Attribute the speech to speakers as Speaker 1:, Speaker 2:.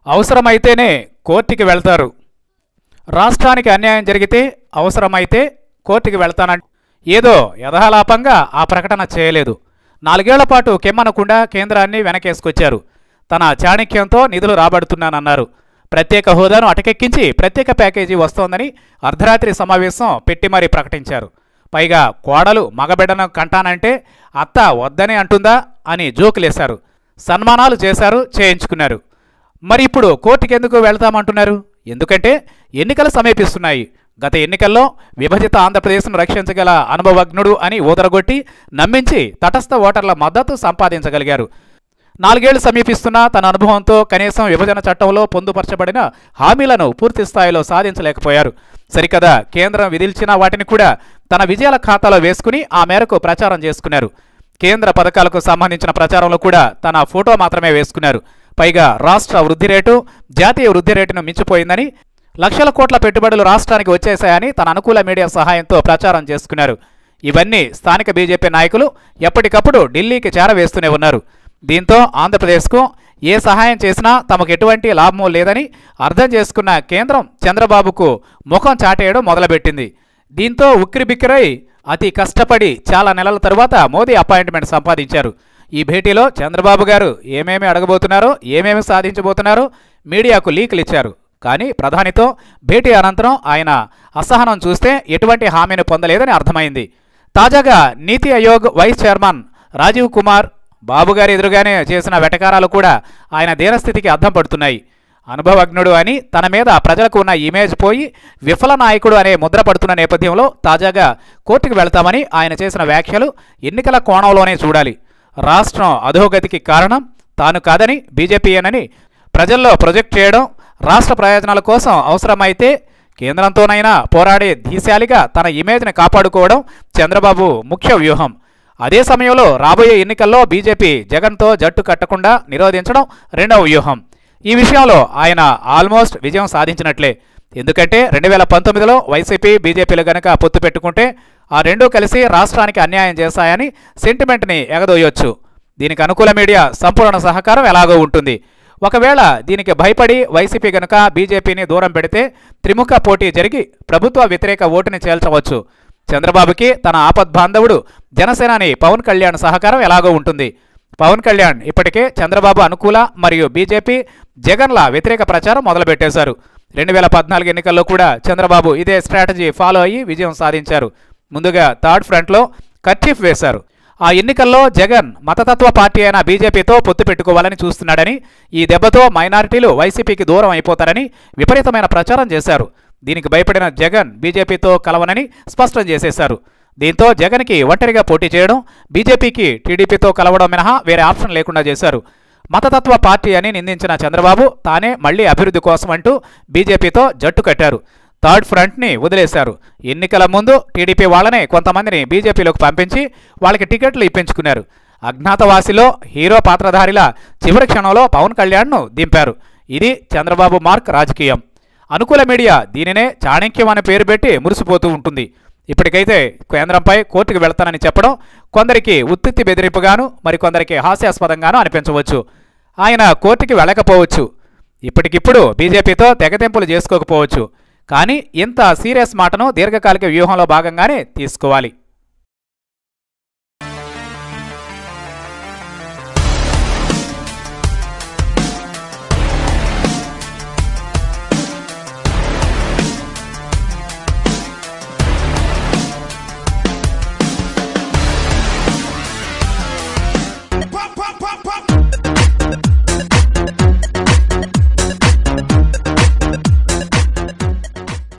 Speaker 1: అవసరమైతేనే కోర్టుకి వెళ్తారు రాష్ట్రానికి అన్యాయం జరిగితే అవసరమైతే కోర్టుకి వెళ్తానంట ఏదో యథాలాపంగా ఆ ప్రకటన చేయలేదు నాలుగేళ్ల పాటు కెమ్మనకుండా కేంద్రాన్ని వెనకేసుకొచ్చారు తన చాణక్యంతో నిధులు రాబడుతున్నానన్నారు ప్రత్యేక హోదాను అటకెక్కించి ప్రత్యేక ప్యాకేజీ వస్తోందని అర్ధరాత్రి సమావేశం పెట్టి మరీ ప్రకటించారు పైగా కోడలు మగబిడ్డను కంటానంటే అత్త వద్దని అంటుందా అని జోకులేశారు సన్మానాలు చేశారు చేయించుకున్నారు మరి ఇప్పుడు కోర్టుకి ఎందుకు వెళ్తామంటున్నారు ఎందుకంటే ఎన్నికలు సమీపిస్తున్నాయి గత ఎన్నికల్లో విభజిత ఆంధ్రప్రదేశ్ను రక్షించగల అనుభవజ్ఞుడు అని ఊదరగొట్టి నమ్మించి తటస్థ ఓటర్ల మద్దతు సంపాదించగలిగారు నాలుగేళ్లు సమీపిస్తున్నా తన అనుభవంతో కనీసం విభజన చట్టంలో పొందుపరచబడిన హామీలను పూర్తి స్థాయిలో సాధించలేకపోయారు సరికదా కేంద్రం విధిల్చిన వాటిని కూడా తన విజయాల ఖాతాలో వేసుకుని ఆ మేరకు ప్రచారం చేసుకున్నారు కేంద్ర పథకాలకు సంబంధించిన ప్రచారంలో కూడా తన ఫోటో మాత్రమే వేసుకున్నారు పైగా రాష్ట్ర వృద్ధి రేటు జాతీయ వృద్ధి రేటును మించిపోయిందని లక్షల కోట్ల పెట్టుబడులు రాష్ట్రానికి వచ్చేశాయని తన అనుకూల మీడియా సహాయంతో ప్రచారం చేసుకున్నారు ఇవన్నీ స్థానిక బీజేపీ నాయకులు ఎప్పటికప్పుడు ఢిల్లీకి చేరవేస్తూనే ఉన్నారు దీంతో ఆంధ్రప్రదేశ్కు ఏ సహాయం చేసినా తమకు ఎటువంటి లాభమూ లేదని అర్థం చేసుకున్న కేంద్రం చంద్రబాబుకు ముఖం చాటేయడం మొదలుపెట్టింది దీంతో ఉక్కిరిబిక్కిరై అతి కష్టపడి చాలా నెలల తరువాత మోదీ అపాయింట్మెంట్ సంపాదించారు ఈ భేటీలో చంద్రబాబు గారు ఏమేమి అడగబోతున్నారో ఏమేమి సాధించబోతున్నారో మీడియాకు లీకులు ఇచ్చారు కానీ ప్రధానితో భేటీ అనంతరం ఆయన అసహనం చూస్తే ఎటువంటి హామీని పొందలేదని అర్థమైంది తాజాగా నీతి ఆయోగ్ వైస్ చైర్మన్ రాజీవ్ కుమార్ బాబు గారి ఎదురుగానే చేసిన వెటకారాలు కూడా ఆయన దీనస్థితికి అద్దం పడుతున్నాయి అనుభవజ్ఞుడు అని తన మీద ప్రజలకు ఉన్న ఇమేజ్ పోయి విఫల నాయకుడు అనే ముద్ర పడుతున్న నేపథ్యంలో తాజాగా కోర్టుకు వెళ్తామని ఆయన చేసిన వ్యాఖ్యలు ఎన్నికల కోణంలోనే చూడాలి రాష్ట్రం అధోగతికి కారణం తాను కాదని బీజేపీయేనని ప్రజల్లో ప్రొజెక్ట్ చేయడం రాష్ట్ర ప్రయోజనాల కోసం అవసరమైతే కేంద్రంతోనైనా పోరాడే ధీశాలిగా తన ఇమేజ్ని కాపాడుకోవడం చంద్రబాబు ముఖ్య వ్యూహం అదే సమయంలో రాబోయే ఎన్నికల్లో బీజేపీ జగన్తో జట్టు కట్టకుండా నిరోధించడం రెండవ వ్యూహం ఈ విషయంలో ఆయన ఆల్మోస్ట్ విజయం సాధించినట్లే ఎందుకంటే రెండు వేల పంతొమ్మిదిలో వైసీపీ బీజేపీలు గనక పొత్తు పెట్టుకుంటే ఆ రెండూ కలిసి రాష్ట్రానికి అన్యాయం చేశాయని సెంటిమెంట్ని ఎగదోయొచ్చు దీనికి అనుకూల మీడియా సంపూర్ణ సహకారం ఎలాగో ఉంటుంది ఒకవేళ దీనికి భయపడి వైసీపీ గనుక బీజేపీని దూరం పెడితే త్రిముఖ పోటీ జరిగి ప్రభుత్వ వ్యతిరేక ఓటుని చేల్చవచ్చు చంద్రబాబుకి తన ఆపద్బాంధవుడు జనసేనాని పవన్ కళ్యాణ్ సహకారం ఎలాగో ఉంటుంది పవన్ కళ్యాణ్ ఇప్పటికే చంద్రబాబు అనుకూల మరియు బీజేపీ జగన్ల వ్యతిరేక ప్రచారం మొదలుపెట్టేశారు రెండు వేల పద్నాలుగు ఎన్నికల్లో కూడా చంద్రబాబు ఇదే స్ట్రాటజీ ఫాలో అయ్యి విజయం సాధించారు ముందుగా థర్డ్ ఫ్రంట్లో కర్చీఫ్ వేశారు ఆ ఎన్నికల్లో జగన్ మతతత్వ పార్టీ అయిన బీజేపీతో పొత్తు పెట్టుకోవాలని చూస్తున్నాడని ఈ దెబ్బతో మైనారిటీలు వైసీపీకి దూరం అయిపోతారని విపరీతమైన ప్రచారం చేశారు దీనికి భయపడిన జగన్ బీజేపీతో కలవనని స్పష్టం చేసేశారు దీంతో జగన్కి ఒంటరిగా పోటీ చేయడం బీజేపీకి టీడీపీతో కలవడం మినహా వేరే ఆప్షన్ లేకుండా చేశారు మతతత్వ పార్టీ అని నిందించిన చంద్రబాబు తానే మళ్లీ అభివృద్ధి కోసం అంటూ బీజేపీతో జట్టు కట్టారు థర్డ్ ఫ్రంట్ని వదిలేశారు ఎన్నికల ముందు టీడీపీ వాళ్ళనే కొంతమందిని బీజేపీలోకి పంపించి వాళ్ళకి టికెట్లు ఇప్పించుకున్నారు అజ్ఞాతవాసిలో హీరో పాత్రధారిలా చివరి క్షణంలో పవన్ కళ్యాణ్ను దింపారు ఇది చంద్రబాబు మార్క్ రాజకీయం అనుకూల మీడియా దీనినే చాణక్యం అనే పేరు పెట్టి మురిసిపోతూ ఉంటుంది ఇప్పటికైతే కేంద్రంపై కోర్టుకు వెళ్తానని చెప్పడం కొందరికి ఉత్తిత్తి బెదిరింపుగాను మరికొందరికి హాస్యాస్పదంగాను అనిపించవచ్చు ఆయన కోర్టుకి వెళ్ళకపోవచ్చు ఇప్పటికిప్పుడు బీజేపీతో తెగతెంపులు చేసుకోకపోవచ్చు కానీ ఇంత సీరియస్ మాటను దీర్ఘకాలిక వ్యూహంలో భాగంగానే తీసుకోవాలి